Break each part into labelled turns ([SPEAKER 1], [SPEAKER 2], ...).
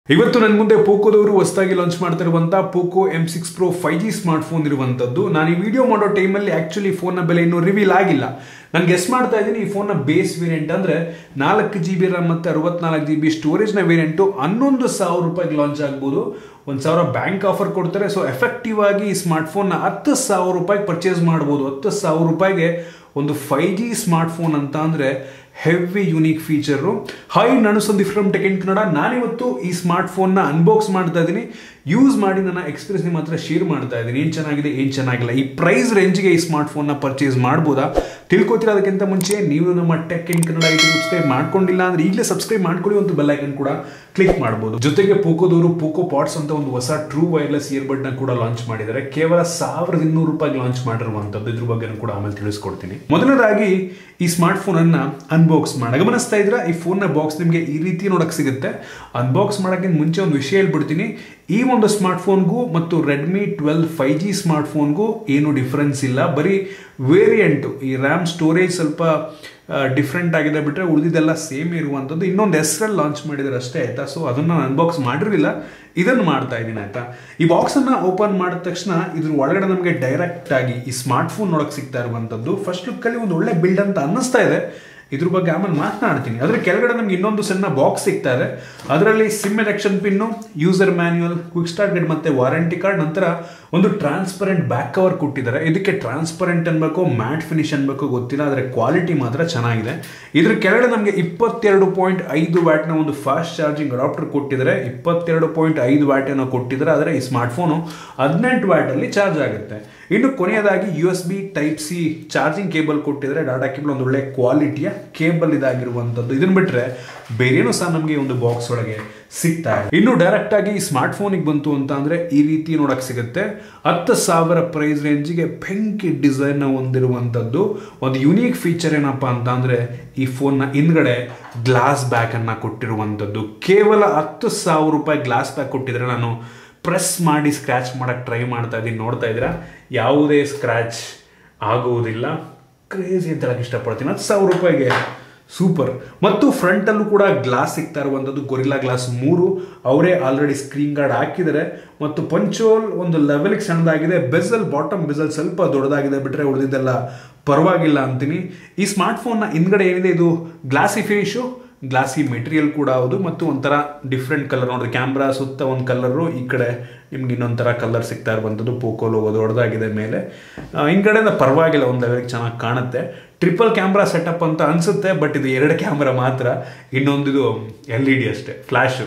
[SPEAKER 1] ಇವತ್ತು ನನ್ನ ಮುಂದೆ ಪೋಕೋದವರು ಹೊಸದಾಗಿ ಲಾಂಚ್ ಮಾಡ್ತಿರುವಂತ Poco M six pro five G smartphone ಇರುವಂತದ್ದು ನಾನು ಈ ವಿಡಿಯೋ ಮಾಡೋ ಟೈಮಲ್ಲಿ ಆಕ್ಚುಲಿ ಫೋನ್ನ ಬೆಲೆ ಇನ್ನೂ ರಿವೀಲ್ ಆಗಿಲ್ಲ ನಾನು ಗೆಸ್ ಮಾಡ್ತಾ ಇದ್ದೀನಿ ಈ ಫೋನ್ನ ಬೇಸ್ ವೇರಿಯಂಟ್ ಅಂದ್ರೆ ನಾಲ್ಕು ಜಿ ಬಿ ರ್ಯಾಮ್ ಮತ್ತೆ ಅರವತ್ನಾಲ್ಕು ಜಿ ಬಿ ಸ್ಟೋರೇಜ್ನ ವೇರಿಯಂಟು ಹನ್ನೊಂದು ಸಾವಿರ ರೂಪಾಯಿಗೆ ಲಾಂಚ್ ಆಗ್ಬೋದು ಒಂದು ಸಾವಿರ ಬ್ಯಾಂಕ್ ಆಫರ್ ಕೊಡ್ತಾರೆ ಸೊ ಎಫೆಕ್ಟಿವ್ ಆಗಿ ಈ ಸ್ಮಾರ್ಟ್ ಫೋನ್ನ ಹತ್ತು ಸಾವಿರ ರೂಪಾಯಿಗೆ ಪರ್ಚೇಸ್ ಮಾಡ್ಬೋದು ಹತ್ತು ಸಾವಿರ ರೂಪಾಯಿಗೆ ಒಂದು ಫೈವ್ ಜಿ ಸ್ಮಾರ್ಟ್ ಫೋನ್ ಅಂತ ಅಂದರೆ ಹೆವಿ ಯುನೀಕ್ ಫೀಚರು ಹೈ ನಾನು Sandeep from tech in Kannada ನಾನಿವತ್ತು ಈ ಸ್ಮಾರ್ಟ್ ಫೋನ್ನ ಅನ್ಬಾಕ್ಸ್ ಮಾಡ್ತಾ ಇದ್ದೀನಿ ಯೂಸ್ ಮಾಡಿ ನನ್ನ ಎಕ್ಸ್ಪೀರಿಯನ್ಸ್ ನಿಮ್ಮ ಹತ್ರ ಶೇರ್ ಮಾಡ್ತಾ ಇದ್ದೀನಿ ಏನು ಚೆನ್ನಾಗಿದೆ ಏನು ಚೆನ್ನಾಗಿಲ್ಲ ಈ ಪ್ರೈಸ್ ರೇಂಜ್ಗೆ ಈ ಸ್ಮಾರ್ಟ್ ಫೋನ್ನ ಪರ್ಚೇಸ್ ಮಾಡ್ಬೋದಾ ತಿಳ್ಕೊತಿರೋದಕ್ಕಿಂತ ಮುಂಚೆ ನೀವು ನಮ್ಮ tech in Kannada YouTube subscribe ಮಾಡ್ಕೊಂಡಿಲ್ಲ ಅಂದ್ರೆ ಈಗಲೇ ಸಬ್ಸ್ಕ್ರೈಬ್ ಮಾಡ್ಕೊಳ್ಳಿ ಒಂದು ಬೆಲ್ ಐಕನ್ ಕೂಡ ಕ್ಲಿಕ್ ಮಾಡ್ಬೋದು ಜೊತೆಗೆ ಪೋಕೋದವರು ಪೋಕೋ ಪಾಟ್ಸ್ ಅಂತ ಒಂದು ಹೊಸ ಟ್ರೂ ವೈರ್ಲೆಸ್ ಇಯರ್ಬಡ್ ನ ಕೂಡ ಲಾಂಚ್ ಮಾಡಿದ್ದಾರೆ ಕೇವಲ ಸಾವಿರದ ಇನ್ನೂರು ರೂಪಾಯಿಗೆ ಲಾಂಚ್ ಮಾಡಿರುವಂತದ್ದು ಇದ್ರ ಬಗ್ಗೆ ಕೂಡ ಆಮೇಲೆ ತಿಳಿಸ್ಕೊಡ್ತೀನಿ ಮೊದಲನೇದಾಗಿ ಈ ಸ್ಮಾರ್ಟ್ ಫೋನ್ ಅನ್ನ ಅನ್ಬಾಕ್ಸ್ ಮಾಡಿ ಗಮನಿಸ್ತಾ ಇದ್ರೆ ಈ ಫೋನ್ ನ ಬಾಕ್ಸ್ ನಿಮಗೆ ಈ ರೀತಿ ನೋಡಕ್ ಸಿಗುತ್ತೆ ಅನ್ಬಾಕ್ಸ್ ಮಾಡೋಕ್ಕಿಂತ ಮುಂಚೆ ಒಂದು ವಿಷಯ ಹೇಳ್ಬಿಡ್ತೀನಿ ಈ ಒಂದು ಸ್ಮಾರ್ಟ್ ಫೋನ್ಗೂ ಮತ್ತು Redmi twelve five G smart ಫೋನ್ಗೂ ಏನು ಡಿಫ್ರೆನ್ಸ್ ಇಲ್ಲ ಬರೀ ವೇರಿಯಂಟು ಈ ರ್ಯಾಮ್ ಸ್ಟೋರೇಜ್ ಸ್ವಲ್ಪ ಡಿಫ್ರೆಂಟ್ ಆಗಿದೆ ಬಿಟ್ಟರೆ ಉಳಿದಿದ್ದೆಲ್ಲ ಸೇಮ್ ಇರುವಂಥದ್ದು ಇನ್ನೊಂದು ಹೆಸರಲ್ಲಿ ಲಾಂಚ್ ಮಾಡಿದ್ರೆ ಅಷ್ಟೇ ಆಯ್ತಾ ಸೊ ಅದನ್ನು ನಾನು ಅನ್ಬಾಕ್ಸ್ ಮಾಡಿರಲಿಲ್ಲ ಇದನ್ನು ಮಾಡ್ತಾ ಇದ್ದೀನಿ ಆಯ್ತಾ ಈ ಬಾಕ್ಸನ್ನು ಓಪನ್ ಮಾಡಿದ ತಕ್ಷಣ ಇದ್ರ ಒಳಗಡೆ ನಮಗೆ ಡೈರೆಕ್ಟ್ ಆಗಿ ಈ ಸ್ಮಾರ್ಟ್ ಫೋನ್ ನೋಡಕ್ಕೆ ಸಿಗ್ತಾ ಇರುವಂಥದ್ದು ಫಸ್ಟ್ ಲುಕ್ಕಲ್ಲಿ ಒಂದು ಒಳ್ಳೆ ಬಿಲ್ಡ್ ಅಂತ ಅನ್ನಿಸ್ತಾ ಇದೆ ಇದ್ರ ಬಗ್ಗೆ ಆಮೇಲೆ ಮಾತನಾಡ್ತೀನಿ ಅದ್ರ ಕೆಳಗಡೆ ನಮ್ಗೆ ಇನ್ನೊಂದು ಸಣ್ಣ ಬಾಕ್ಸ್ ಸಿಗ್ತಾ ಇದೆ ಅದರಲ್ಲಿ SIM ejection pin user manual quick start guide ಮತ್ತೆ ವಾರಂಟಿ ಕಾರ್ಡ್ ನಂತರ ಒಂದು ಟ್ರಾನ್ಸ್ಪರೆಂಟ್ ಬ್ಯಾಕ್ ಕವರ್ ಕೊಟ್ಟಿದ್ದಾರೆ ಇದಕ್ಕೆ ಟ್ರಾನ್ಸ್ಪರೆಂಟ್ ಅನ್ಬೇಕು ಮ್ಯಾಟ್ ಫಿನಿಶ್ ಅನ್ಬೇಕು ಗೊತ್ತಿಲ್ಲ ಆದರೆ ಕ್ವಾಲಿಟಿ ಮಾತ್ರ ಚೆನ್ನಾಗಿದೆ ಇದ್ರ ಕೆಳಗಡೆ ನಮಗೆ ಇಪ್ಪತ್ತೆರಡು ಪಾಯಿಂಟ್ ಐದು ವ್ಯಾಟ್ನ ಒಂದು ಫಾಸ್ಟ್ ಚಾರ್ಜಿಂಗ್ ಅಡಾಪ್ಟರ್ ಕೊಟ್ಟಿದ್ದಾರೆ ಇಪ್ಪತ್ತೆರಡು ಪಾಯಿಂಟ್ ಐದು ವ್ಯಾಟ್ ಏನೋ ಕೊಟ್ಟಿದ್ದಾರೆ ಆದರೆ ಈ ಸ್ಮಾರ್ಟ್ ಫೋನು ಹದಿನೆಂಟು ವ್ಯಾಟಲ್ಲಿ ಚಾರ್ಜ್ ಆಗುತ್ತೆ ಇನ್ನು ಕೊನೆಯದಾಗಿ U S B type C charging cable ಕೊಟ್ಟಿದ್ದಾರೆ ಡಾಟಾ ಕೇಬಲ್ ಒಂದು ಒಳ್ಳೆ ಕ್ವಾಲಿಟಿಯ ಕೇಬಲ್ ಇದಾಗಿರುವಂಥದ್ದು ಇದನ್ನ ಬಿಟ್ಟರೆ ಬೇರೇನೂ ಸಹ ನಮಗೆ ಒಂದು ಬಾಕ್ಸ್ ಒಳಗೆ ಸಿಗ್ತಾ ಇದೆ ಇನ್ನು ಡೈರೆಕ್ಟ್ ಆಗಿ ಸ್ಮಾರ್ಟ್ ಫೋನಿಗೆ ಬಂತು ಅಂತ ಅಂದ್ರೆ ಈ ರೀತಿ ನೋಡಕ್ ಸಿಗುತ್ತೆ ಹತ್ತು ಸಾವಿರ ಪ್ರೈಸ್ ರೇಂಜಿಗೆ ಬೆಂಕಿ ಡಿಸೈನ್ ಹೊಂದಿರುವಂಥದ್ದು ಒಂದು ಯುನೀಕ್ ಫೀಚರ್ ಏನಪ್ಪಾ ಅಂತ ಅಂದ್ರೆ ಈ ಫೋನ್ನ ಹಿಂದ್ಗಡೆ ಗ್ಲಾಸ್ ಬ್ಯಾಕ್ ಅನ್ನ ಕೊಟ್ಟಿರುವಂಥದ್ದು ಕೇವಲ ಹತ್ತು ಸಾವಿರ ರೂಪಾಯಿ ಗ್ಲಾಸ್ ಬ್ಯಾಕ್ ಕೊಟ್ಟಿದ್ರೆ ನಾನು ಪ್ರೆಸ್ ಮಾಡಿ ಸ್ಕ್ರ್ಯಾಚ್ ಮಾಡಕ್ಕೆ ಟ್ರೈ ಮಾಡ್ತಾ ಇದ್ದೀನಿ ನೋಡ್ತಾ ಇದ್ದೀರಾ ಯಾವುದೇ ಸ್ಕ್ರ್ಯಾಚ್ ಆಗುವುದಿಲ್ಲ ಕ್ರೇಜಿ ಅಂತ ಹೇಳಕ್ಕೆ ಇಷ್ಟಪಡ್ತೀನಿ ಹತ್ತು ಸಾವಿರ ರೂಪಾಯಿಗೆ ಸೂಪರ್ ಮತ್ತು ಫ್ರಂಟಲ್ಲೂ ಕೂಡ ಗ್ಲಾಸ್ ಸಿಗ್ತಾ ಇರುವಂಥದ್ದು ಗೊರಿಲ್ಲಾ ಗ್ಲಾಸ್ ಮೂರು ಅವರೇ ಆಲ್ರೆಡಿ ಸ್ಕ್ರೀನ್ ಗಾರ್ಡ್ ಹಾಕಿದ್ದಾರೆ ಮತ್ತು ಪಂಚೋಲ್ ಒಂದು ಲೆವೆಲ್ಗೆ ಸಣ್ಣದಾಗಿದೆ ಬೆಸಲ್ ಬಾಟಮ್ ಬೆಸಲ್ ಸ್ವಲ್ಪ ದೊಡ್ಡದಾಗಿದೆ ಬಿಟ್ಟರೆ ಉಳಿದಿದ್ದೆಲ್ಲ ಪರವಾಗಿಲ್ಲ ಅಂತೀನಿ ಈ ಸ್ಮಾರ್ಟ್ ಫೋನ್ನ ಹಿಂದ್ಗಡೆ ಏನಿದೆ ಇದು ಗ್ಲಾಸಿ ಫಿನಿಶು ಗ್ಲಾಸಿ ಮೆಟೀರಿಯಲ್ ಕೂಡ ಹೌದು ಮತ್ತು ಒಂಥರ ಡಿಫ್ರೆಂಟ್ ಕಲರ್ ನೋಡಿದ್ರೆ ಕ್ಯಾಮ್ರಾ ಸುತ್ತ ಒಂದು ಕಲರು ಈ ಕಡೆ ನಿಮ್ಗೆ ಇನ್ನೊಂಥರ ಕಲರ್ ಸಿಗ್ತಾ ಇರುವಂಥದ್ದು ಪೋಕೋ ಲೋಗೋ ದೊಡ್ಡದಾಗಿದೆ ಮೇಲೆ ಹಿಂದ್ಗಡೆಯಿಂದ ಪರವಾಗಿಲ್ಲ ಒಂದು ಲೆವೆಲ್ಗೆ ಚೆನ್ನಾಗಿ ಕಾಣುತ್ತೆ ಟ್ರಿಪಲ್ ಕ್ಯಾಮ್ರಾ ಸೆಟಪ್ ಅಂತ ಅನಿಸುತ್ತೆ ಬಟ್ ಇದು ಎರಡು ಕ್ಯಾಮ್ರಾ ಮಾತ್ರ ಇನ್ನೊಂದಿದು ಎಲ್ ಇ ಡಿ ಅಷ್ಟೇ ಫ್ಲ್ಯಾಶು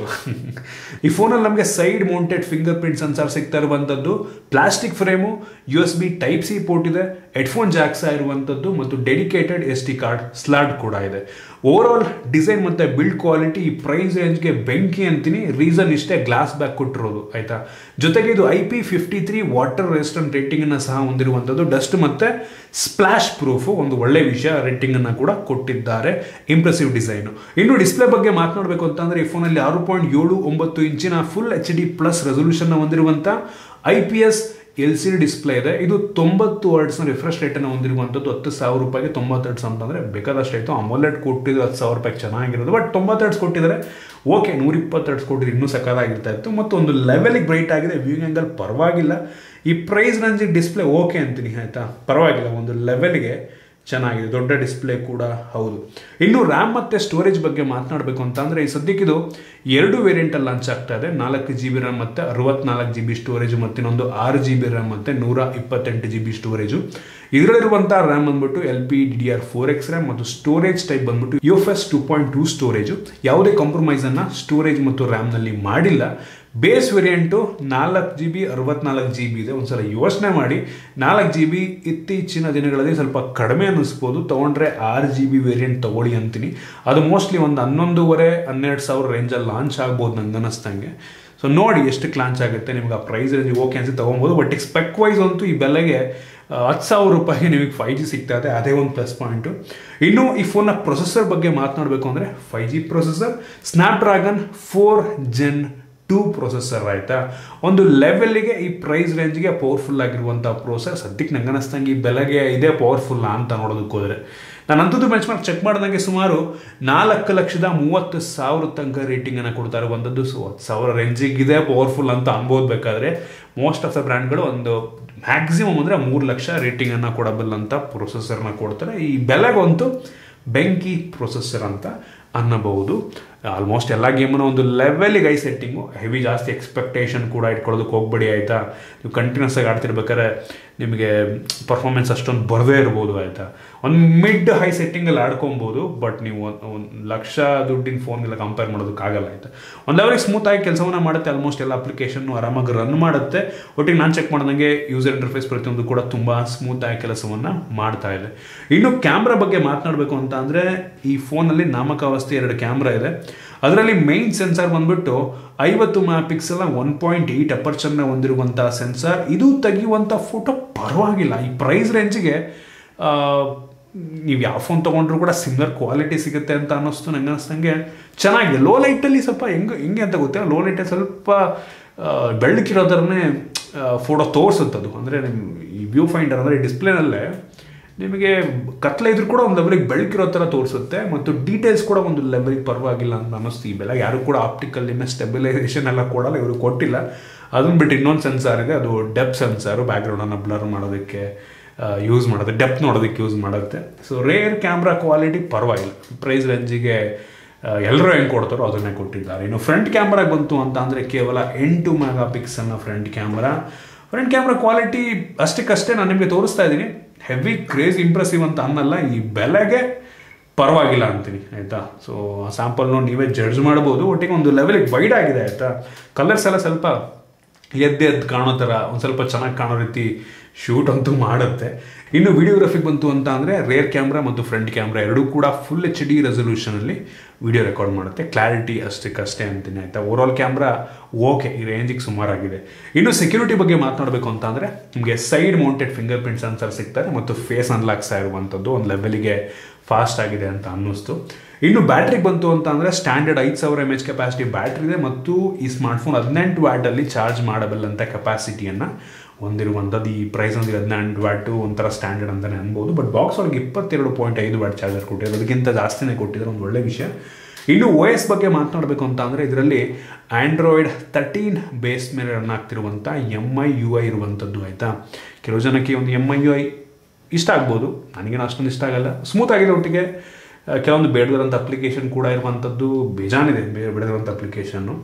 [SPEAKER 1] ಈ ಫೋನಲ್ಲಿ ನಮಗೆ side mounted fingerprint sensor ಸಿಗ್ತಾ ಇರುವಂಥದ್ದು plastic frame U S B type C port ಇದೆ ಹೆಡ್ಫೋನ್ ಜಾಕ್ಸ ಇರುವಂಥದ್ದು ಮತ್ತು dedicated S D card slot ಕೂಡ ಇದೆ ಓವರ್ ಆಲ್ ಡಿಸೈನ್ ಮತ್ತು ಬಿಲ್ಡ್ ಕ್ವಾಲಿಟಿ ಈ ಪ್ರೈಸ್ ರೇಂಜ್ಗೆ ಬೆಂಕಿ ಅಂತೀನಿ ರೀಸನ್ ಇಷ್ಟೇ ಗ್ಲಾಸ್ ಬ್ಯಾಕ್ ಕೊಟ್ಟಿರೋದು ಆಯ್ತಾ ಜೊತೆಗೆ ಇದು I P fifty three water resistant ರೇಟಿಂಗನ್ನು ಸಹ ಹೊಂದಿರುವಂಥದ್ದು ಡಸ್ಟ್ ಮತ್ತು ಸ್ಪ್ಲಾಶ್ ಪ್ರೂಫು ಒಂದು ಒಳ್ಳೆ ವಿಷಯ ರೇಟಿಂಗನ್ನು ಕೂಡ ಕೊಟ್ಟಿದ್ದಾರೆ ಇಂಪ್ರೆಸಿವ್ ಡಿಸೈನು ಇನ್ನು ಡಿಸ್ಪ್ಲೇ ಬಗ್ಗೆ ಮಾತನಾಡಬೇಕು ಅಂತಂದರೆ ಈ ಫೋನಲ್ಲಿ ಆರು ಪಾಯಿಂಟ್ ಏಳು ಒಂಬತ್ತು ಇಂಚಿನ full H D plus resolution ಹೊಂದಿರುವಂಥ I P S L C D display ಇದೆ ಇದು ತೊಂಬತ್ತು ವರ್ಡ್ಸ್ನ ರಿಫ್ರೆಶ್ ರೇಟನ್ನು ಹೊಂದಿರುವಂಥದ್ದು ಹತ್ತು ಸಾವಿರ ರೂಪಾಯಿಗೆ ತೊಂಬತ್ತೆರಡು ಅಂತಂದರೆ ಬೇಕಾದಷ್ಟು ಆಯಿತು ಅಮೋಲೆಟ್ ಕೊಟ್ಟಿದ್ದು ಹತ್ತು ಸಾವಿರ ರೂಪಾಯಿಗೆ ಚೆನ್ನಾಗಿರೋದು ಬಟ್ ತೊಂಬತ್ತೆರಡು ಕೊಟ್ಟಿದ್ದಾರೆ ಓಕೆ ನೂರ ಇಪ್ಪತ್ತೆರಡು ಕೊಟ್ಟಿದ್ರೆ ಇನ್ನೂ ಸಕಾಲಾಗಿರ್ತಾ ಇತ್ತು ಮತ್ತು ಒಂದು ಲೆವೆಲಿಗೆ ಬ್ರೈಟ್ ಆಗಿದೆ ವ್ಯೂಯಿಂಗ್ ಆ್ಯಂಗಲ್ ಪರವಾಗಿಲ್ಲ ಈ ಪ್ರೈಸ್ ರೇಂಜಿಗೆ ಡಿಸ್ಪ್ಲೇ ಓಕೆ ಅಂತೀನಿ ಆಯಿತಾ ಪರವಾಗಿಲ್ಲ ಒಂದು ಲೆವೆಲ್ಗೆ ಚೆನ್ನಾಗಿದೆ ದೊಡ್ಡ ಡಿಸ್ಪ್ಲೇ ಕೂಡ ಹೌದು ಇನ್ನು ರ್ಯಾಮ್ ಮತ್ತು ಸ್ಟೋರೇಜ್ ಬಗ್ಗೆ ಮಾತನಾಡಬೇಕು ಅಂತ ಅಂದರೆ ಈ ಸದ್ಯಕ್ಕಿದು ಎರಡು ವೇರಿಯಂಟಲ್ಲಿ ಲಾಂಚ್ ಆಗ್ತಾ ಇದೆ ನಾಲ್ಕು ಜಿ ಬಿ ರ್ಯಾಮ್ ಮತ್ತು ಅರವತ್ನಾಲ್ಕು ಜಿ ಬಿ ಸ್ಟೋರೇಜು ಮತ್ತು ಇನ್ನೊಂದು ಆರು ಜಿ ಬಿ ರ್ಯಾಮ್ ಮತ್ತು ನೂರ ಇಪ್ಪತ್ತೆಂಟು ಜಿ ಬಿ ಸ್ಟೋರೇಜು ಇದರಲ್ಲಿರುವಂಥ ರ್ಯಾಮ್ ಬಂದ್ಬಿಟ್ಟು L P D D R four X RAM ಮತ್ತು ಸ್ಟೋರೇಜ್ ಟೈಪ್ ಬಂದ್ಬಿಟ್ಟು U F S two point two storage ಯಾವುದೇ ಕಾಂಪ್ರಮೈಸನ್ನು ಸ್ಟೋರೇಜ್ ಮತ್ತು ರ್ಯಾಮ್ನಲ್ಲಿ ಮಾಡಿಲ್ಲ ಬೇಸ್ ವೇರಿಯಂಟು ನಾಲ್ಕು ಜಿ ಬಿ ಅರವತ್ನಾಲ್ಕು ಜಿ ಬಿ ಇದೆ ಒಂದ್ಸಲ ಯೋಚನೆ ಮಾಡಿ ನಾಲ್ಕು ಜಿ ಬಿ ಇತ್ತೀಚಿನ ದಿನಗಳಲ್ಲಿ ಸ್ವಲ್ಪ ಕಡಿಮೆ ಅನ್ನಿಸ್ಬೋದು ತೊಗೊಂಡ್ರೆ ಆರು ಜಿ ಬಿ ವೇರಿಯಂಟ್ ತೊಗೊಳ್ಳಿ ಅಂತೀನಿ ಅದು ಮೋಸ್ಟ್ಲಿ ಒಂದು ಹನ್ನೊಂದೂವರೆ ಹನ್ನೆರಡು ಸಾವಿರ ರೇಂಜಲ್ಲಿ ಲಾಂಚ್ ಆಗ್ಬೋದು ನಂಗೆ ಅನ್ನಿಸ್ತಂಗೆ ಸೊ ನೋಡಿ ಎಷ್ಟು ಲಾಂಚ್ ಆಗುತ್ತೆ ನಿಮ್ಗೆ ಆ ಪ್ರೈಸ್ ರೇಂಜ್ ಓಕೆ ಅನ್ಸಿ ತೊಗೊಬೋದು ಬಟ್ ಸ್ಪೆಕ್ ವೈಸ್ ಅಂತೂ ಈ ಬೆಲೆಗೆ ಹತ್ತು ಸಾವಿರ ರೂಪಾಯಿಗೆ ನಿಮಗೆ ಫೈವ್ ಜಿ ಸಿಗ್ತಾ ಇದೆ ಅದೇ ಒಂದು ಪ್ಲಸ್ ಪಾಯಿಂಟು ಇನ್ನು ಈ ಫೋನ್ನ ಪ್ರೊಸೆಸರ್ ಬಗ್ಗೆ ಮಾತನಾಡಬೇಕು ಅಂದರೆ five G processor Snapdragon four gen two processor ಆಯಿತಾ ಒಂದು ಲೆವೆಲ್ಗೆ ಈ ಪ್ರೈಸ್ ರೇಂಜ್ಗೆ ಪವರ್ಫುಲ್ ಆಗಿರುವಂಥ ಪ್ರೊಸೆಸರ್ ಸದ್ಯಕ್ಕೆ ನಂಗೆ ಅನ್ನಿಸ್ತಂಗೆ ಈ ಬೆಲೆಗೆ ಇದೇ ಪವರ್ಫುಲ್ಲ ಅಂತ ನೋಡೋದಕ್ಕೆ ಹೋದರೆ ನಾನು ಅಂಥದ್ದು ಬೆಂಚ್ ಮಾರ್ಕ್ ಚೆಕ್ ಮಾಡಿದಂಗೆ ಸುಮಾರು ನಾಲ್ಕು ಲಕ್ಷದ ಮೂವತ್ತು ಸಾವಿರ ತನಕ ರೇಟಿಂಗನ್ನು ಕೊಡ್ತಾ ಇರುವಂಥದ್ದು ಸೊ ಹತ್ತು ಸಾವಿರ ರೇಂಜಿಗಿದೆ ಪವರ್ಫುಲ್ ಅಂತ ಅನ್ಬೋದು ಬೇಕಾದ್ರೆ ಮೋಸ್ಟ್ ಆಫ್ ದ ಬ್ರ್ಯಾಂಡ್ಗಳು ಒಂದು ಮ್ಯಾಕ್ಸಿಮಮ್ ಅಂದರೆ ಮೂರು ಲಕ್ಷ ರೇಟಿಂಗನ್ನು ಕೊಡಬಲ್ಲಂಥ ಪ್ರೊಸೆಸರ್ನ ಕೊಡ್ತಾರೆ ಈ ಬೆಲೆಗಂತೂ ಬೆಂಕಿ ಪ್ರೊಸೆಸರ್ ಅಂತ ಅನ್ನಬಹುದು ಆಲ್ಮೋಸ್ಟ್ ಎಲ್ಲ ಗೇಮನ್ನು ಒಂದು ಲೆವೆಲಿಗೆ ಐ ಸೆಟ್ಟಿಂಗು ಹೆವಿ ಜಾಸ್ತಿ ಎಕ್ಸ್ಪೆಕ್ಟೇಷನ್ ಕೂಡ ಇಟ್ಕೊಳ್ಳೋದಕ್ಕೆ ಹೋಗ್ಬೇಡಿ ಆಯಿತಾ ನೀವು ಕಂಟಿನ್ಯೂಸ್ ಆಗಿ ಆಡ್ತಿರ್ಬೇಕಾದ್ರೆ ನಿಮಗೆ ಪರ್ಫಾರ್ಮೆನ್ಸ್ ಅಷ್ಟೊಂದು ಬರದೇ ಇರ್ಬೋದು ಆಯಿತಾ ಒಂದು ಮಿಡ್ ಹೈ ಸೆಟ್ಟಿಂಗಲ್ಲಿ ಆಡ್ಕೊಬೋದು ಬಟ್ ನೀವು ಒಂದು ಲಕ್ಷ ದುಡ್ಡಿನ ಫೋನ್ಗೆಲ್ಲ ಕಂಪೇರ್ ಮಾಡೋದಕ್ಕಾಗಲ್ಲ ಆಯಿತಾ ಒಂದು ಲೆವೆಲಿಗೆ ಸ್ಮೂತಾಗಿ ಕೆಲಸವನ್ನು ಮಾಡುತ್ತೆ ಆಲ್ಮೋಸ್ಟ್ ಎಲ್ಲ ಅಪ್ಲಿಕೇಶನ್ನು ಆರಾಮಾಗಿ ರನ್ ಮಾಡುತ್ತೆ ಒಟ್ಟಿಗೆ ನಾನು ಚೆಕ್ ಮಾಡ್ದಂಗೆ ಯೂಸರ್ ಇಂಟರ್ಫೇಸ್ ಪ್ರತಿಯೊಂದು ಕೂಡ ತುಂಬ ಸ್ಮೂತಾಗಿ ಕೆಲಸವನ್ನು ಮಾಡ್ತಾ ಇದೆ ಇನ್ನು ಕ್ಯಾಮ್ರಾ ಬಗ್ಗೆ ಮಾತನಾಡಬೇಕು ಅಂತ ಅಂದರೆ ಈ ಫೋನಲ್ಲಿ ನಾಮಕಾವಸ್ಥೆ ಎರಡು ಕ್ಯಾಮ್ರಾ ಇದೆ ಅದರಲ್ಲಿ ಮೈನ್ ಸೆನ್ಸಾರ್ ಬಂದ್ಬಿಟ್ಟು ಐವತ್ತು ಪಿಕ್ಸೆಲ್ ಒನ್ ಪಾಯಿಂಟ್ ಏಯ್ಟ್ ಅಪರ್ಚರ್ನ ಹೊಂದಿರುವಂಥ ಸೆನ್ಸಾರ್ ಇದು ತೆಗೆಯುವಂಥ ಫೋಟೋ ಪರವಾಗಿಲ್ಲ ಈ ಪ್ರೈಸ್ ರೇಂಜಿಗೆ ನೀವು ಯಾವ ಫೋನ್ ತೊಗೊಂಡ್ರು ಕೂಡ ಸಿಮಿಲರ್ ಕ್ವಾಲಿಟಿ ಸಿಗುತ್ತೆ ಅಂತ ಅನ್ನಿಸ್ತು ನಂಗೆ ಅನ್ನಿಸ್ತಂಗೆ ಚೆನ್ನಾಗಿದೆ ಲೋ ಲೈಟಲ್ಲಿ ಸ್ವಲ್ಪ ಹೆಂಗೆ ಹೆಂಗೆ ಅಂತ ಗೊತ್ತಿಲ್ಲ ಲೋ ಲೈಟಲ್ಲಿ ಸ್ವಲ್ಪ ಬೆಳಕಿರೋ ಥರನೇ ಫೋಟೋ ತೋರಿಸುತ್ತದು ಅಂದರೆ ನಿಮ್ಮ ಈ ವ್ಯೂ ಫೈಂಡರ್ ಅಂದರೆ ಡಿಸ್ಪ್ಲೇನಲ್ಲೇ ನಿಮಗೆ ಕತ್ಲೆ ಇದ್ರೂ ಕೂಡ ಒಂದು ಲೆವೆಲಿಗೆ ಬೆಳಕಿರೋ ಥರ ತೋರಿಸುತ್ತೆ ಮತ್ತು ಡೀಟೇಲ್ಸ್ ಕೂಡ ಒಂದು ಲೆವೆಲಿಗೆ ಪರವಾಗಿಲ್ಲ ಅಂತ ಅನ್ನಿಸ್ತು ಈ ಬೆಲೆ ಯಾರು ಕೂಡ ಆಪ್ಟಿಕಲ್ ಇನ್ನು ಸ್ಟೆಬಿಲೈಸೇಷನ್ ಎಲ್ಲ ಕೊಡಲ್ಲ ಇವರು ಕೊಟ್ಟಿಲ್ಲ ಅದನ್ನ ಬಿಟ್ಟು ಇನ್ನೊಂದು ಸೆನ್ಸಾರ್ ಇದೆ ಅದು ಡೆಪ್ ಸೆನ್ಸಾರು ಬ್ಯಾಕ್ಗ್ರೌಂಡನ್ನು ಬ್ಲರ್ ಮಾಡೋದಕ್ಕೆ ಯೂಸ್ ಮಾಡೋದು ಡೆಪ್ ನೋಡೋದಕ್ಕೆ ಯೂಸ್ ಮಾಡುತ್ತೆ ಸೊ ರೇರ್ ಕ್ಯಾಮ್ರಾ ಕ್ವಾಲಿಟಿ ಪರವಾಗಿಲ್ಲ ಪ್ರೈಸ್ ರೇಂಜಿಗೆ ಎಲ್ಲರೂ ಹೆಂಗೆ ಕೊಡ್ತಾರೋ ಅದನ್ನೇ ಕೊಟ್ಟಿದ್ದಾರೆ ಇನ್ನು ಫ್ರಂಟ್ ಕ್ಯಾಮ್ರಾಗೆ ಬಂತು ಅಂತ ಅಂದರೆ ಕೇವಲ ಎಂಟು ಮೆಗಾ ಪಿಕ್ಸಲ್ನ front camera front camera quality ಅಷ್ಟಕ್ಕಷ್ಟೇ ನಾನು ನಿಮಗೆ ತೋರಿಸ್ತಾ ಇದ್ದೀನಿ ಹೆವಿ ಕ್ರೇಜ್ ಇಂಪ್ರೆಸಿವ್ ಅಂತ ಅನ್ನಲ್ಲ ಈ ಬೆಲೆಗೆ ಪರವಾಗಿಲ್ಲ ಅಂತೀನಿ ಆಯಿತಾ ಸೊ ಸ್ಯಾಂಪಲ್ನು ನೀವೇ ಜಡ್ಜ್ ಮಾಡ್ಬೋದು ಒಟ್ಟಿಗೆ ಒಂದು ಲೆವೆಲಿಗೆ ವೈಡ್ ಆಗಿದೆ ಆಯಿತಾ ಕಲರ್ಸ್ ಎಲ್ಲ ಸ್ವಲ್ಪ ಎದ್ದು ಎದ್ದು ಕಾಣೋ ಥರ ಒಂದು ಸ್ವಲ್ಪ ಚೆನ್ನಾಗಿ ಕಾಣೋ ರೀತಿ ಶೂಟ್ ಅಂತೂ ಮಾಡುತ್ತೆ ಇನ್ನು ವಿಡಿಯೋಗ್ರಫಿಗೆ ಬಂತು ಅಂತ ಅಂದರೆ ರೇರ್ ಕ್ಯಾಮ್ರಾ ಮತ್ತು ಫ್ರಂಟ್ ಕ್ಯಾಮ್ರಾ ಎರಡೂ ಕೂಡ ಫುಲ್ ಎಚ್ ಡಿ ರೆಸೊಲ್ಯೂಷನಲ್ಲಿ ವಿಡಿಯೋ ರೆಕಾರ್ಡ್ ಮಾಡುತ್ತೆ ಕ್ಲಾರಿಟಿ ಅಷ್ಟಕ್ಕಷ್ಟೇ ಅಂತೀನಿ ಆಯಿತಾ ಓವರಾಲ್ ಕ್ಯಾಮ್ರಾ ಓಕೆ ಈ ರೇಂಜಿಗೆ ಸುಮಾರಾಗಿದೆ ಇನ್ನು ಸೆಕ್ಯೂರಿಟಿ ಬಗ್ಗೆ ಮಾತನಾಡಬೇಕು ಅಂತ ಅಂದರೆ ನಿಮಗೆ side mounted fingerprint sensor ಸಿಗ್ತಾರೆ ಮತ್ತು ಫೇಸ್ ಅನ್ಲಾಕ್ಸ್ ಆಗಿರುವಂಥದ್ದು ಒಂದು ಲೆವೆಲಿಗೆ ಫಾಸ್ಟ್ ಆಗಿದೆ ಅಂತ ಅನ್ನಿಸ್ತು ಇನ್ನು ಬ್ಯಾಟ್ರಿಗೆ ಬಂತು ಅಂತ ಅಂದರೆ ಸ್ಟ್ಯಾಂಡರ್ಡ್ ಐದು ಸಾವಿರ ಎಮ್ ಎಚ್ ಕೆಪಾಸಿಟಿ ಬ್ಯಾಟ್ರಿ ಇದೆ ಮತ್ತು ಈ ಸ್ಮಾರ್ಟ್ಫೋನ್ ಹದಿನೆಂಟು ವ್ಯಾಟಲ್ಲಿ ಚಾರ್ಜ್ ಮಾಡಬಲ್ಲಂಥ ಕೆಪಾಸಿಟಿಯನ್ನು ಹೊಂದಿರುವಂಥದ್ದು ಈ ಪ್ರೈಸ್ ಅಂದರೆ ಹದಿನೆಂಟು ವ್ಯಾಟು ಒಂಥರ ಸ್ಟ್ಯಾಂಡರ್ಡ್ ಅಂತಲೇ ಅನ್ಬೋದು ಬಟ್ ಬಾಕ್ಸ್ ಒಳಗೆ ಇಪ್ಪತ್ತೆರಡು ಪಾಯಿಂಟ್ ಐದು ವ್ಯಾಟ್ ಚಾರ್ಜರ್ ಕೊಟ್ಟಿದ್ದಾರೆ ಅದಕ್ಕಿಂತ ಜಾಸ್ತಿನೇ ಕೊಟ್ಟಿದ್ದಾರೆ ಒಂದು ಒಳ್ಳೆ ವಿಷಯ ಇನ್ನು ಓ ಎಸ್ ಬಗ್ಗೆ ಮಾತನಾಡಬೇಕು ಅಂತ ಅಂದರೆ ಇದರಲ್ಲಿ ಆ್ಯಂಡ್ರಾಯ್ಡ್ ತರ್ಟೀನ್ ಬೇಸ್ ಮೇಲೆ ರನ್ ಆಗ್ತಿರುವಂಥ ಎಮ್ ಐ ಯು ಐ ಇರುವಂಥದ್ದು ಆಯಿತಾ ಕೆಲವು ಜನಕ್ಕೆ ಒಂದು ಎಮ್ ಐ ಯು ಐ ಇಷ್ಟ ಆಗ್ಬೋದು ನನಗೇನು ಅಷ್ಟೊಂದು ಇಷ್ಟ ಆಗಲ್ಲ ಸ್ಮೂತ್ ಆಗಿದೆ ಒಟ್ಟಿಗೆ ಕೆಲವೊಂದು ಬೇಡದಿರೋಂಥ ಅಪ್ಲಿಕೇಶನ್ ಕೂಡ ಇರುವಂಥದ್ದು ಬೇಜಾನಿದೆ ಬೇರೆ ಬೇಡದಿರೋಂಥ ಅಪ್ಲಿಕೇಶನ್ನು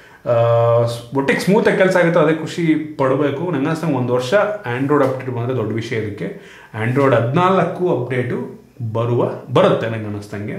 [SPEAKER 1] ಒಟ್ಟಿಗೆ ಸ್ಮೂತಾಗಿ ಕೆಲಸ ಆಗುತ್ತೆ ಅದೇ ಖುಷಿ ಪಡಬೇಕು ನಂಗೆ ಅನ್ಸ್ತಂಗೆ ಒಂದು ವರ್ಷ ಆ್ಯಂಡ್ರಾಯ್ಡ್ ಅಪ್ಡೇಟ್ ಬಂದರೆ ದೊಡ್ಡ ವಿಷಯ ಇದಕ್ಕೆ ಆ್ಯಂಡ್ರಾಯ್ಡ್ ಹದಿನಾಲ್ಕು ಅಪ್ಡೇಟು ಬರುವ ಬರುತ್ತೆ ನಂಗೆ ಅನ್ನಿಸ್ತಂಗೆ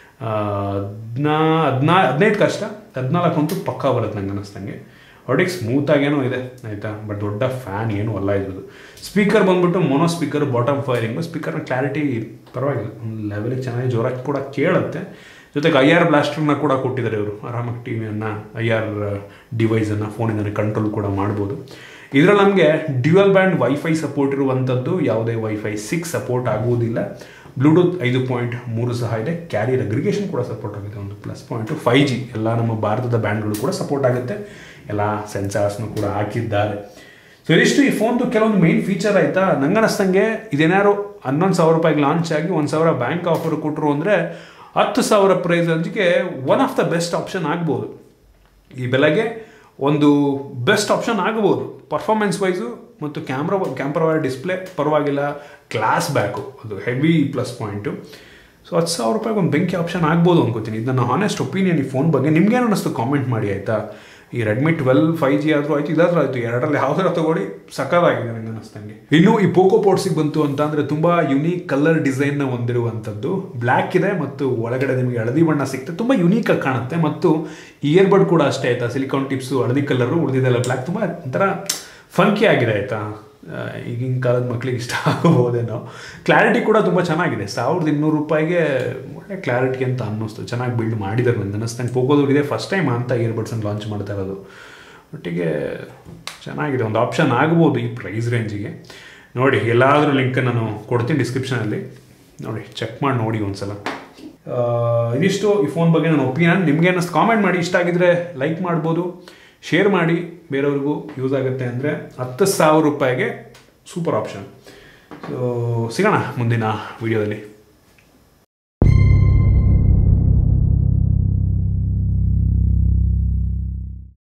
[SPEAKER 1] ಹದಿನಾ ಹದಿನಾ ಹದಿನೈದು ಕಷ್ಟ ಹದಿನಾಲ್ಕು ಅಂತೂ ಪಕ್ಕ ಬರುತ್ತೆ ನಂಗೆ ಅನ್ನಿಸ್ತಂಗೆ ಒಟ್ಟಿಗೆ ಸ್ಮೂತಾಗೇನೋ ಇದೆ ಆಯಿತಾ ಬಟ್ ದೊಡ್ಡ ಫ್ಯಾನ್ ಏನೂ ಅಲ್ಲ ಇರೋದು ಸ್ಪೀಕರ್ ಬಂದ್ಬಿಟ್ಟು ಮೊನೋ ಸ್ಪೀಕರ್ ಬಾಟಮ್ ಫೈರಿಂಗು ಸ್ಪೀಕರ್ನ ಕ್ಲಾರಿಟಿ ಪರವಾಗಿಲ್ಲ ಒಂದು ಲೆವೆಲಿಗೆ ಚೆನ್ನಾಗಿ ಜೋರಾಗಿ ಕೂಡ ಕೇಳುತ್ತೆ ಜೊತೆಗೆ ಐ ಆರ್ ಬ್ಲಾಸ್ಟರ್ನ ಕೂಡ ಕೊಟ್ಟಿದ್ದಾರೆ ಇವರು ಆರಾಮಾಗಿ ಟಿ ವಿಯನ್ನು ಐ ಆರ್ ಡಿವೈಸನ್ನು ಫೋನಿಂದ ಕಂಟ್ರೋಲ್ ಕೂಡ ಮಾಡ್ಬೋದು ಇದರಲ್ಲಿ ನಮಗೆ ಡ್ಯುಯಲ್ ಬ್ಯಾಂಡ್ ವೈಫೈ ಸಪೋರ್ಟ್ ಇರುವಂಥದ್ದು ಯಾವುದೇ ವೈಫೈ ಸಿಕ್ಸ್ ಸಪೋರ್ಟ್ ಆಗುವುದಿಲ್ಲ ಬ್ಲೂಟೂತ್ ಐದು ಪಾಯಿಂಟ್ ಮೂರು ಸಹ ಇದೆ ಕ್ಯಾರಿಯರ್ ಅಗ್ರಿಗೇಷನ್ ಕೂಡ ಸಪೋರ್ಟ್ ಆಗುತ್ತೆ ಒಂದು ಪ್ಲಸ್ ಪಾಯಿಂಟು ಫೈ ಜಿ ಎಲ್ಲ ನಮ್ಮ ಭಾರತದ ಬ್ಯಾಂಡ್ಗಳು ಕೂಡ ಸಪೋರ್ಟ್ ಆಗುತ್ತೆ ಎಲ್ಲ ಸೆನ್ಸಾರ್ಸ್ನು ಕೂಡ ಹಾಕಿದ್ದಾರೆ ಸೊ ಇದಿಷ್ಟು ಈ ಫೋನ್ದು ಕೆಲವೊಂದು ಮೇನ್ ಫೀಚರ್ ಆಯಿತಾ ನಂಗೆ ಅನ್ನಿಸ್ತಂಗೆ ಇದೇನಾದ್ರು ಹನ್ನೊಂದು ಸಾವಿರ ರೂಪಾಯಿಗೆ ಲಾಂಚ್ ಆಗಿ ಒಂದು ಸಾವಿರ ಬ್ಯಾಂಕ್ ಆಫರ್ ಕೊಟ್ಟರು ಅಂದರೆ ಹತ್ತು ಸಾವಿರ ಪ್ರೈಸ್ ರೇಂಜ್ಗೆ one of the best option ಆಗ್ಬೋದು ಈ ಬೆಲೆಗೆ ಒಂದು ಬೆಸ್ಟ್ ಆಪ್ಷನ್ ಆಗ್ಬೋದು ಪರ್ಫಾರ್ಮೆನ್ಸ್ ವೈಸು ಮತ್ತು ಕ್ಯಾಮ್ರಾ ಕ್ಯಾಮ್ರಾ ಡಿಸ್ಪ್ಲೇ ಪರವಾಗಿಲ್ಲ ಗ್ಲಾಸ್ ಬ್ಯಾಕು ಅದು ಹೆವಿ ಪ್ಲಸ್ ಪಾಯಿಂಟು ಸೊ ಹತ್ತು ಸಾವಿರ ರೂಪಾಯಿಗೆ ಒಂದು ಬೆಂಕಿ ಆಪ್ಷನ್ ಆಗ್ಬೋದು ಅನ್ಕೋತೀನಿ ಇದು ನನ್ನ ಹಾನೆಸ್ಟ್ ಒಪಿನಿಯನ್ ಈ ಫೋನ್ ಬಗ್ಗೆ ನಿಮ್ಗೇನು ಅನ್ನಿಸ್ತು ಕಾಮೆಂಟ್ ಮಾಡಿ ಆಯಿತಾ ಈ ರೆಡ್ಮಿ ಟ್ವೆಲ್ ಫೈವ್ ಜಿ ಆದರೂ ಆಯ್ತು ಇದಾದ್ರೂ ಆಯಿತು ಎರಡರಲ್ಲಿ ಯಾವ್ದಾರ ತಗೊಳ್ಳಿ ಸಕ್ಕದಾಗಿದೆ ನನಗೆ ಅನ್ನಿಸ್ತಂಗೆ ಇನ್ನು ಈ ಪೋಕೋ ಪೋರ್ಟ್ಸಿಗೆ ಬಂತು ಅಂತ ಅಂದರೆ ತುಂಬ ಯುನೀಕ್ ಕಲರ್ ಡಿಸೈನ್ನ ಹೊಂದಿರುವಂಥದ್ದು ಬ್ಲ್ಯಾಕ್ ಇದೆ ಮತ್ತು ಒಳಗಡೆ ನಿಮಗೆ ಹಳದಿ ಬಣ್ಣ ಸಿಗ್ತದೆ ತುಂಬ ಯುನೀಕ್ ಆಗಿ ಕಾಣುತ್ತೆ ಮತ್ತು ಇಯರ್ಬಡ್ ಕೂಡ ಅಷ್ಟೇ ಆಯ್ತಾ ಸಿಲಿಕಾನ್ ಟಿಪ್ಸು ಹಳದಿ ಕಲರು ಉಳಿದಿದೆಲ್ಲ ಬ್ಲ್ಯಾಕ್ ತುಂಬ ಒಂಥರ ಫಂಕಿ ಆಗಿದೆ ಆಯಿತಾ ಈಗಿನ ಕಾಲದ ಮಕ್ಳಿಗೆ ಇಷ್ಟ ಆಗಬಹುದೇನೋ ಕ್ಲಾರಿಟಿ ಕೂಡ ತುಂಬ ಚೆನ್ನಾಗಿದೆ ಸಾವಿರದ ಇನ್ನೂರು ರೂಪಾಯಿಗೆ ಒಳ್ಳೆ ಕ್ಲಾರಿಟಿ ಅಂತ ಅನ್ನಿಸ್ತು ಚೆನ್ನಾಗಿ ಬಿಲ್ಡ್ ಮಾಡಿದ್ದಾರೆ ನನಗೆ ಅನ್ನಿಸ್ತಂಗೆ ಪೋಕೋದವ್ರಿಗೆ ಫಸ್ಟ್ ಟೈಮ್ ಅಂತ ಇಯರ್ಬಡ್ಸನ್ನು ಲಾಂಚ್ ಮಾಡ್ತಾ ಇರೋದು ಒಟ್ಟಿಗೆ ಚೆನ್ನಾಗಿದೆ ಒಂದು ಆಪ್ಷನ್ ಆಗ್ಬೋದು ಈ ಪ್ರೈಸ್ ರೇಂಜಿಗೆ ನೋಡಿ ಎಲ್ಲಾದರೂ ಲಿಂಕ್ ನಾನು ಕೊಡ್ತೀನಿ ಡಿಸ್ಕ್ರಿಪ್ಷನಲ್ಲಿ ನೋಡಿ ಚೆಕ್ ಮಾಡಿ ನೋಡಿ ಒಂದ್ಸಲ ಇದಿಷ್ಟು ಈ ಫೋನ್ ಬಗ್ಗೆ ನನ್ನ ಒಪಿನಿಯನ್ ನಿಮಗೆ ಅನ್ನಿಸ್ತು ಕಾಮೆಂಟ್ ಮಾಡಿ ಇಷ್ಟ ಆಗಿದ್ರೆ ಲೈಕ್ ಮಾಡ್ಬೋದು ಶೇರ್ ಮಾಡಿ ಬೇರೆಯವ್ರಿಗೂ ಯೂಸ್ ಆಗುತ್ತೆ ಅಂದರೆ ಹತ್ತು ಸಾವಿರ ರೂಪಾಯಿಗೆ ಸೂಪರ್ ಆಪ್ಷನ್ ಸೊ ಸಿಗೋಣ ಮುಂದಿನ ವಿಡಿಯೋದಲ್ಲಿ